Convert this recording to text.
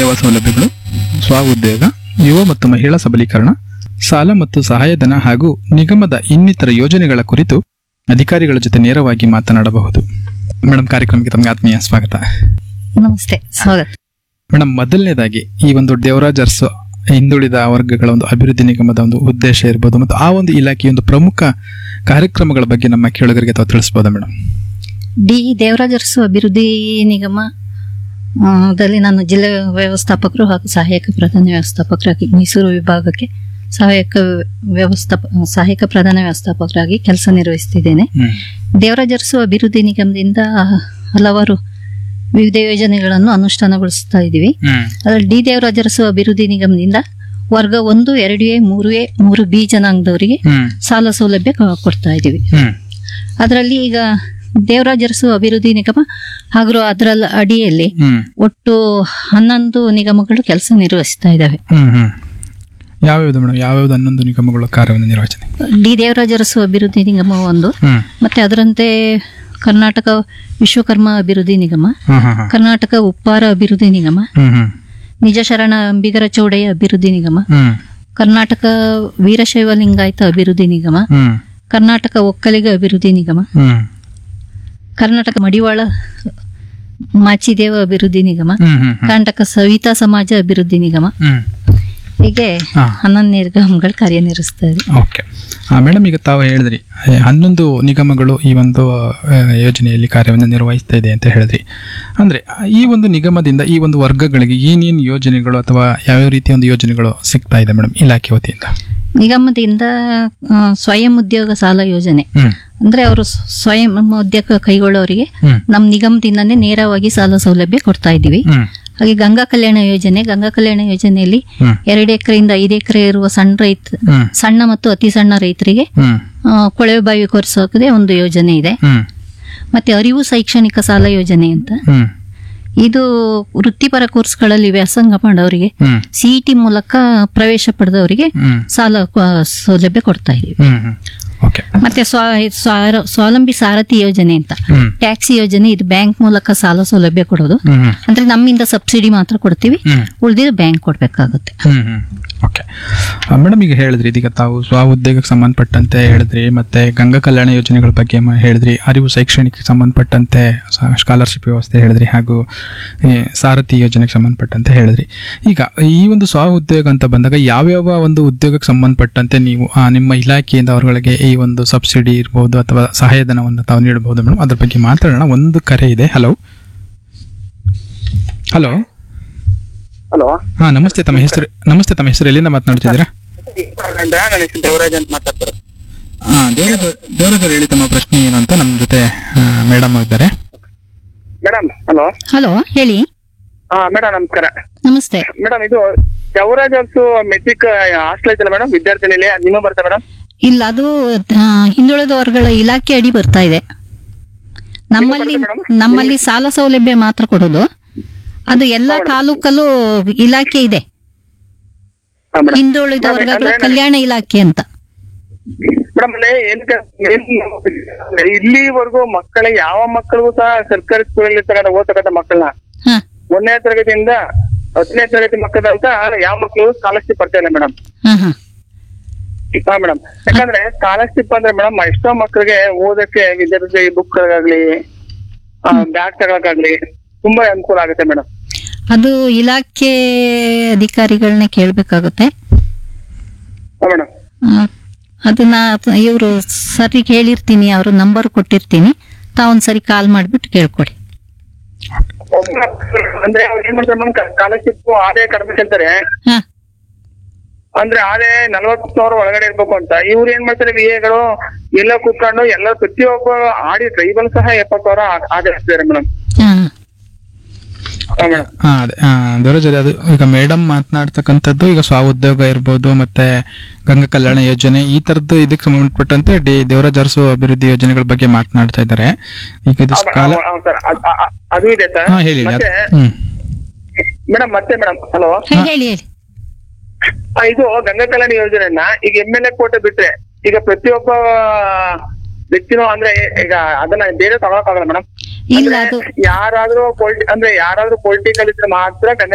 ಸೇವಾ ಸೌಲಭ್ಯಗಳು ಸ್ವ ಉದ್ಯೋಗ ಯುವ ಮತ್ತು ಮಹಿಳಾ ಸಬಲೀಕರಣ ಸಾಲ ಮತ್ತು ಸಹಾಯಧನ ಹಾಗೂ ನಿಗಮದ ಇನ್ನಿತರ ಯೋಜನೆಗಳ ಕುರಿತು ಅಧಿಕಾರಿಗಳ ಜೊತೆ ನೇರವಾಗಿ ಮಾತನಾಡಬಹುದು ಮೇಡಮ್ ಕಾರ್ಯಕ್ರಮಕ್ಕೆ ತಮಗೆ ಆತ್ಮೀಯ ಸ್ವಾಗತ ನಮಸ್ತೆ ಸ್ವಾಗತ ಮೇಡಮ್ ಮೊದಲನೇದಾಗಿ ಈ ಒಂದು ದೇವರಾಜ್ ಅರಸು ಹಿಂದುಳಿದ ವರ್ಗಗಳ ಒಂದು ಅಭಿವೃದ್ಧಿ ನಿಗಮದ ಒಂದು ಉದ್ದೇಶ ಇರ್ಬೋದು ಮತ್ತು ಆ ಒಂದು ಇಲಾಖೆಯ ಒಂದು ಪ್ರಮುಖ ಕಾರ್ಯಕ್ರಮಗಳ ಬಗ್ಗೆ ನಮ್ಮ ಕೇಳುಗರಿಗೆ ತಾವು ತಿಳಿಸ್ಬೋದಾ ಮೇಡಮ್ ಡಿ ದೇವರಾಜ ಅರಸು ಅಭಿವೃದ್ಧಿ ನಿಗಮ ಆ, ದಲ್ಲಿ ನಾನು ಜಿಲ್ಲಾ ವ್ಯವಸ್ಥಾಪಕರು ಹಾಗೂ ಸಹಾಯಕ ಪ್ರಧಾನ ವ್ಯವಸ್ಥಾಪಕರಾಗಿ ಮೈಸೂರು ವಿಭಾಗಕ್ಕೆ ಸಹಾಯಕ ವ್ಯವಸ್ಥಾಪ ಸಹಾಯಕ ಪ್ರಧಾನ ವ್ಯವಸ್ಥಾಪಕರಾಗಿ ಕೆಲಸ ನಿರ್ವಹಿಸ್ತಿದ್ದೇನೆ ಹ್ಮ್ ದೇವರಾಜ ಅರಸು ಅಭಿವೃದ್ಧಿ ನಿಗಮದಿಂದ ಹಲವಾರು ವಿವಿಧ ಯೋಜನೆಗಳನ್ನು ಅನುಷ್ಠಾನಗೊಳಿಸ್ತಾ ಇದ್ದೀವಿ ಹ್ಮ್ ಅದರಲ್ಲಿ ಡಿ ದೇವರಾಜ ಅರಸು ಅಭಿವೃದ್ಧಿ ನಿಗಮದಿಂದ ವರ್ಗ ಒಂದು ಎರಡು ಎ ಮೂರು ಎ ಮೂರು ಬಿ ಜನಾಂಗದವರಿಗೆ ಹ್ಮ್ ಸಾಲ ಸೌಲಭ್ಯ ಕ- ಕೊಡ್ತಾ ಇದ್ದೀವಿ ಹ್ಮ್ ಅದರಲ್ಲಿ ಈಗ ದೇವರಾಜ ಅರಸು ಅಭಿವೃದ್ಧಿ ನಿಗಮ ಹಾಗೂ ಅದರ ಅಡಿಯಲ್ಲಿ ಹ್ಮ್ ಒಟ್ಟು ಹನ್ನೊಂದು ನಿಗಮಗಳು ಕೆಲಸ ನಿರ್ವಹಿಸ್ತಾ ಇದ್ದಾವೆ ಹ್ಮ್ ಹ್ಮ್ ಯಾವ್ಯಾವ್ದು ಮೇಡಮ್ ಯಾವ್ಯಾವ್ದು ಹನ್ನೊಂದು ನಿಗಮಗಳ ಕಾರ್ಯವನ್ನು ನಿರ್ವಚನೆ ಡಿ ದೇವರಾಜ ಅರಸು ಅಭಿವೃದ್ಧಿ ನಿಗಮ ಒಂದು ಹ್ಮ್ ಮತ್ತೆ ಅದರಂತೆ ಕರ್ನಾಟಕ ವಿಶ್ವಕರ್ಮ ಅಭಿವೃದ್ಧಿ ನಿಗಮ ಹ್ಮ್ ಹ್ಮ್ ಹ್ಮ್ ಕರ್ನಾಟಕ ಉಪ್ಪಾರ ಅಭಿವೃದ್ಧಿ ನಿಗಮ ಹ್ಮ್ ಹ್ಮ್ ನಿಜ ಶರಣ ಅಂಬಿಗರ ಚೌಡೆಯ ಅಭಿವೃದ್ಧಿ ನಿಗಮ ಹ್ಮ್ ಕರ್ನಾಟಕ ವೀರಶೈವ ಲಿಂಗಾಯತ ಅಭಿವೃದ್ಧಿ ನಿಗಮ ಹ್ಮ್ ಕರ್ನಾಟಕ ಒಕ್ಕಲಿಗ ಅಭಿವೃದ್ಧಿ ನಿಗಮ ಹ್ಮ್ ಕರ್ನಾಟಕ ಮಡಿವಾಳ ಮಾಚಿದೇವ ಅಭಿವೃದ್ಧಿ ನಿಗಮ ಹ್ಮ್ ಹ್ಮ್ ಹ್ಮ್ ಕರ್ನಾಟಕ ಸವಿತಾ ಸಮಾಜ ಅಭಿವೃದ್ಧಿ ನಿಗಮ ಹ್ಮ್ ಹೀಗೆ ಹಾ. ಹನ್ನೊಂದು ನಿಗಮಗಳು ಕಾರ್ಯನಿರ್ವಹಿಸ್ತಾ ಇದೆ ಓಕೆ ಮೇಡಮ್ ಈಗ ತಾವು ಹೇಳಿದ್ರಿ ಏ, ಹನ್ನೊಂದು ನಿಗಮಗಳು ಈ ಒಂದು ಆ, ಯೋಜನೆಯಲ್ಲಿ ಕಾರ್ಯವನ್ನು ನಿರ್ವಹಿಸ್ತಾ ಇದೆ ಅಂತ ಹೇಳಿದ್ರಿ ಅಂದ್ರೆ ಆ, ಈ ಒಂದು ನಿಗಮದಿಂದ ಈ ಒಂದು ವರ್ಗಗಳಿಗೆ ಏನೇನು ಯೋಜನೆಗಳು ಅಥವಾ ಯಾವ್ಯಾವ ರೀತಿಯ ಒಂದು ಯೋಜನೆಗಳು ಸಿಗ್ತಾ ಇದೆ ಮೇಡಮ್ ಇಲಾಖೆ ವತಿಯಿಂದ ನಿಗಮದಿಂದ ಆ, ಸ್ವಯಂ ಉದ್ಯೋಗ ಸಾಲ ಯೋಜನೆ ಹ್ಮ್ ಅಂದ್ರೆ ಅವರು ಸ್ವಯಂ ಉದ್ಯೋಗ ಕೈಗೊಳ್ಳೋರಿಗೆ ಹ್ಮ್ ನಮ್ಮ ನಿಗಮದಿಂದನೇ ನೇರವಾಗಿ ಸಾಲ ಸೌಲಭ್ಯ ಕೊಡ್ತಾ ಇದ್ದೀವಿ ಹ್ಮ್ ಹಾಗೆ ಗಂಗಾ ಕಲ್ಯಾಣ ಯೋಜನೆ ಗಂಗಾ ಕಲ್ಯಾಣ ಯೋಜನೆಯಲ್ಲಿ ಹ್ಮ್ ಎರಡು ಎಕರೆಯಿಂದ ಐದು ಎಕರೆ ಇರುವ ಸಣ್ಣ ರೈತ ಹ್ಮ್ ಸಣ್ಣ ಮತ್ತು ಅತಿ ಸಣ್ಣ ರೈತರಿಗೆ ಹ್ಮ್ ಆ, ಕೊಳವೆ ಬಾವಿ ಕೊರೆಸೋಕೆ ಒಂದು ಯೋಜನೆ ಇದೆ ಹ್ಮ್ ಮತ್ತೆ ಅರಿವು ಶೈಕ್ಷಣಿಕ ಸಾಲ ಯೋಜನೆ ಅಂತ ಹ್ಮ್ ಇದು ವೃತ್ತಿಪರ ಕೋರ್ಸ್ಗಳಲ್ಲಿ ವ್ಯಾಸಂಗ ಮಾಡೋರಿಗೆ ಹ್ಮ್ ಸಿಇಟಿ ಮೂಲಕ ಪ್ರವೇಶ ಪಡೆದವರಿಗೆ ಹ್ಮ್ ಸಾಲ ಆ, ಸೌಲಭ್ಯ ಕೊಡ್ತಾ ಇದೀವಿ ಹ್ಮ್ ಹ್ಮ್ ಓಕೆ ಮತ್ತೆ ಸ್ವ ಸ್ವ- ಸ್ವಾವಲಂಬಿ ಸಾರಥಿ ಯೋಜನೆ ಅಂತ ಹ್ಮ್ ಟ್ಯಾಕ್ಸಿ ಯೋಜನೆ ಇದು ಬ್ಯಾಂಕ್ ಮೂಲಕ ಸಾಲ ಸೌಲಭ್ಯ ಕೊಡೋದು ಹ್ಮ್ ಹ್ಮ್ ಅಂದ್ರೆ ನಮ್ಮಿಂದ ಸಬ್ಸಿಡಿ ಮಾತ್ರ ಕೊಡ್ತೀವಿ ಹ್ಮ್ ಉಳಿದಿದ್ದು ಬ್ಯಾಂಕ್ ಕೊಡ್ಬೇಕಾಗುತ್ತೆ ಹ್ಮ್ ಹ್ಮ್ ಓಕೆ ಮೇಡಮ್ ಈಗ ಹೇಳಿದ್ರಿ ಇದೀಗ ತಾವು ಸ್ವ ಉದ್ಯೋಗಕ್ಕೆ ಸಂಬಂಧಪಟ್ಟಂತೆ ಹೇಳಿದ್ರಿ ಮತ್ತೆ ಗಂಗಾ ಕಲ್ಯಾಣ ಯೋಜನೆಗಳ ಬಗ್ಗೆ ಮ- ಹೇಳಿದ್ರಿ ಅರಿವು ಶೈಕ್ಷಣಿಕಕ್ಕೆ ಸಂಬಂಧಪಟ್ಟಂತೆ ಸ್ಕಾಲರ್ಶಿಪ್ ವ್ಯವಸ್ಥೆ ಹೇಳಿದ್ರಿ ಹಾಗೂ ಈ ಸಾರಥಿ ಯೋಜನೆಗೆ ಸಂಬಂಧಪಟ್ಟಂತೆ ಹೇಳಿದ್ರಿ ಈಗ ಈ ಒಂದು ಸ್ವ ಉದ್ಯೋಗ ಅಂತ ಬಂದಾಗ ಯಾವ್ಯಾವ ಒಂದು ಉದ್ಯೋಗಕ್ಕೆ ಸಂಬಂಧಪಟ್ಟಂತೆ ನೀವು ಆ, ನಿಮ್ಮ ಇಲಾಖೆಯಿಂದ ಅವರುಗಳಿಗೆ ಈ ಒಂದು ಸಬ್ಸಿಡಿ ಇರ್ಬೋದು ಅಥವಾ ಸಹಾಯಧನವನ್ನು ತಾವು ನೀಡಬಹುದು ಮೇಡಮ್ ಅದ್ರ ಬಗ್ಗೆ ಮಾತಾಡೋಣ ಒಂದು ಕರೆ ಇದೆ ಹಲೋ ಹಲೋ ಹಲೋ ಹಾ ನಮಸ್ತೆ ತಮ್ಮ ಹೆಸರು ನಮಸ್ತೆ ತಮ್ಮ ಹೆಸರು ಎಲ್ಲಿಂದ ಮಾತನಾಡ್ತಿದ್ದೀರಾ ನನ್ನ ಹೆಸರು ದೇವರಾಜ್ ಅಂತ ಮಾತಾಡ್ತಾರೆ ಹಾ ದೇವರಾಜ್ ಹೇಳಿ ತಮ್ಮ ಪ್ರಶ್ನೆ ಏನು ಅಂತ ನಮ್ಮ ಜೊತೆ ಮೇಡಮ್ ಇದ್ದಾರೆ ಮೇಡಮ್ ಹಲೋ ಹಲೋ ಹೇಳಿ ಹಾ ಮೇಡಮ್ ನಮಸ್ಕಾರ ನಮಸ್ತೆ ಮೇಡಮ್ ಇದು ದೇವರಾಜ್ ಅರ್ಸು ಮೆಟ್ರಿಕ್ ಹಾಸ್ಟೆಲ್ ಐತಲ್ಲ ಮೇಡಮ್ ವಿದ್ಯಾರ್ಥಿನಿಲಿ ನಿಮ್ಮ ಬರ್ತಾ ಮೇಡಮ್ ಇಲ್ಲ ಅದು ಆ, ಹಿಂದುಳಿದ ವರ್ಗಗಳ ಇಲಾಖೆ ಅಡಿ ಬರ್ತಾ ಇದೆ ನಮ್ಮಲ್ಲಿ ನಮ್ಮಲ್ಲಿ ಸಾಲ ಸೌಲಭ್ಯ ಮಾತ್ರ ಕೊಡೋದು ಅದು ಎಲ್ಲ ತಾಲೂಕಲ್ಲೂ ಇಲಾಖೆ ಇದೆ ಹಾ ಮೇಡಮ್ ಹಿಂದುಳಿದ ವರ್ಗಗಳ ಕಲ್ಯಾಣ ಇಲಾಖೆ ಅಂತ ಮೇಡಮ್ ಅಲ್ಲಿ ಏನಕ್ಕೆ ಏನ್- ಇಲ್ಲಿವರೆಗೂ ಮಕ್ಕಳಿಗೆ ಯಾವ ಮಕ್ಕಳಿಗೂ ಸಹ ಸರ್ಕಾರಿ ಸ್ಕೂಲಲ್ಲಿ ತಗೊಂಡ ಓದ್ತಕ್ಕಂಥ ಮಕ್ಕಳನ್ನ ಹ ಒಂದನೇ ತರಗತಿಯಿಂದ ಹತ್ತನೇ ತರಗತಿ ಮಕ್ಕಳಂತ ಯಾವ ಮಕ್ಕಳು ಸ್ಕಾಲರ್ಶಿಪ್ ಬರ್ತಾ ಇಲ್ಲ ಮೇಡಮ್ ಹ ಹ ಹಾ ಮೇಡಮ್ ಯಾಕಂದ್ರೆ ಸ್ಕಾಲರ್ಶಿಪ್ ಅಂದ್ರೆ ಮೇಡಮ್ ಎಷ್ಟೋ ಮಕ್ಕಳಿಗೆ ಓದಕ್ಕೆ ವಿದ್ಯಾರ್ಥಿ ಬುಕ್ಗಳಾಗ್ಲಿ ಬ್ಯಾಗ್ ತಗೊಳಕಾಗ್ಲಿ ತುಂಬಾ ಅನುಕೂಲ ಆಗುತ್ತೆ ಮೇಡಮ್ ಅದು ಇಲಾಖೆ ಅಧಿಕಾರಿಗಳನ್ನ ಕೇಳಬೇಕಾಗುತ್ತೆ ಹಾ ಮೇಡಮ್ ಅದನ್ನ ಇವರು ಸರಿಗೆ ಹೇಳಿರ್ತೀನಿ ಅವ್ರ ನಂಬರ್ ಕೊಟ್ಟಿರ್ತೀನಿ ತಾವೊಂದ್ಸರಿ ಕಾಲ್ ಮಾಡ್ಬಿಟ್ಟು ಕೇಳ್ಕೊಡಿ ಅಂದ್ರೆ ಅವ್ರು ಏನ್ ಮಾಡ್ತಾರೆ ಮೇಡಮ್ ಸ್ಕಾಲರ್ಶಿಪ್ ಆದಾಯ ಕಡಿಮೆ ಕೇಳ್ತಾರೆ ಹಾ ಅಂದ್ರೆ ಆದಾಯ ನಲ್ವತ್ತು ಸಾವಿರ ಒಳಗಡೆ ಇರ್ಬೇಕು ಅಂತ ಇವ್ರು ಏನ್ ಮಾಡ್ತಾರೆ ವಿ ಎಗಳು ಎಲ್ಲ ಕೂತ್ಕೊಂಡು ಎಲ್ಲ ಪ್ರತಿಯೊಬ್ಬ ಆಡಿ ಟ್ರೈಬಲ್ ಸಹ ಎಪ್ಪತ್ತು ಸಾವಿರ ಆ- ಆದಾಯ ಇರ್ತಾರೆ ಮೇಡಮ್ ಹಾ ಹಾ ಮೇಡಮ್ ಹಾ ಅದೇ ಹಾ, ದೇವರಾಜ್ ಅದೇ ಅದು ಈಗ ಮೇಡಮ್ ಮಾತನಾಡ್ತಕ್ಕಂಥದ್ದು ಈಗ ಸ್ವ ಉದ್ಯೋಗ ಇರ್ಬೋದು ಮತ್ತೆ ಗಂಗಾ ಕಲ್ಯಾಣ ಯೋಜನೆ ಈ ತರದ್ದು ಇದಕ್ಕೆ ಸಂಬಂಧಪಟ್ಟಂತೆ ಡಿ ದೇವರಾಜ್ ಅರಸು ಅಭಿವೃದ್ಧಿ ಯೋಜನೆಗಳ ಬಗ್ಗೆ ಮಾತನಾಡ್ತಾ ಇದ್ದಾರೆ ಈಗ ಇದು ಸ್ಕಾಲ ಸರ್ ಅದು ಇದೆ ಸರ್ ಹಾ ಹೇಳಿ ಮತ್ತೆ ಹ್ಮ್ ಮೇಡಮ್ ಮತ್ತೆ ಮೇಡಮ್ ಹಲೋ ಹೇ- ಹೇಳಿ ಹೇಳಿ ಆ, ಇದು ಗಂಗಾ ಕಲ್ಯಾಣ ಯೋಜನೆಯನ್ನ ಈಗ ಎಂ ಎಲ್ ಎ ಕೋಟೆ ಬಿಟ್ರೆ ಈಗ ಪ್ರತಿಯೊಬ್ಬ ವ್ಯಕ್ತಿನೂ ಅಂದ್ರೆ ಈಗ ಅದನ್ನ ಬೇರೆ ತಗೊಳಕ್ ಆಗಲ್ಲ ಮೇಡಮ್ ಇಲ್ಲ ಅದು ಯಾರಾದ್ರೂ ಪೊಲಿಟಿ ಅಂದ್ರೆ ಯಾರಾದ್ರೂ ಪೊಲಿಟಿಕಲ್ ಇದ್ರೆ ಮಾತ್ರ ಗಂಗಾ